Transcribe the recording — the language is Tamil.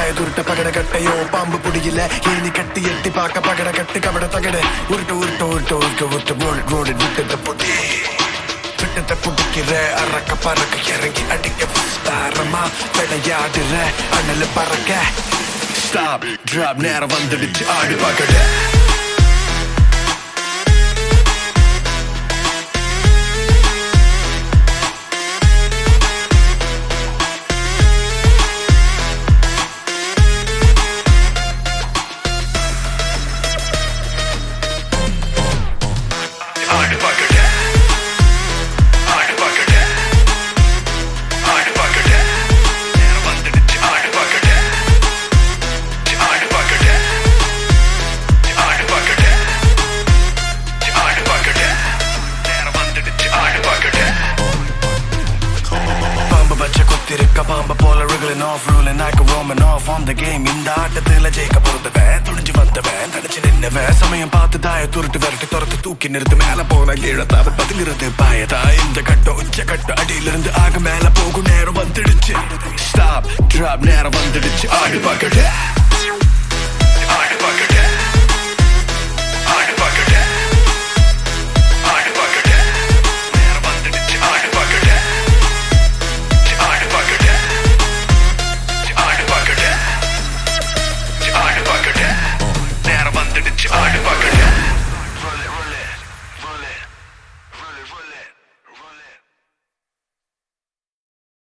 துருட்ட பகட கட்டையோ பாம்பு புடியில ஏனி கட்டி எட்டி பார்க்க பகட கட்டு கபட தகட உருட்டு உருட்டு உருட்டு உருட்டு உருட்டு ரோடு ரோடு விட்டத புடி விட்டத புடிக்கிற அறக்க பறக்க இறங்கி அடிக்க விஸ்தாரமா விளையாடுற அனல் பறக்க ஸ்டாப் டிராப் நேரம் வந்துடுச்சு ஆடி பகட ஆடு பகட ஆடு பகட ஆடு பகட நேரம் வந்துடுச்சு ஆடு பகட ஆடு பகட ஆடு பகட ஆடு பகட நேரம் வந்துடுச்சு ஆடு பகட பாம்பு பச்சை குத்திருக்க பாம்பு போல ரிகலின் ஆஃப் ரூலின் ஆக்க ரோமன் ஆஃப் ஆன் த கேம் இந்த ஆட்டத்துல ஜெயிக்க பொறுத்தவன் துணிஞ்சு வந்தவன் தடிச்சு நின்னவன் சமயம் பார்த்து தாய துருட்டு விரட்டி துரத்து தூக்கி நிறுத்து மேல போன கீழே தவ பதிலிருந்து பாயதா இந்த கட்டம் உச்ச கட்டம் அடியிலிருந்து ஆக மேல போகும் நேரம் வந்துடுச்சு ஸ்டாப் டிராப் நேரம் வந்துடுச்சு ஆடு பகட ஆடு பகட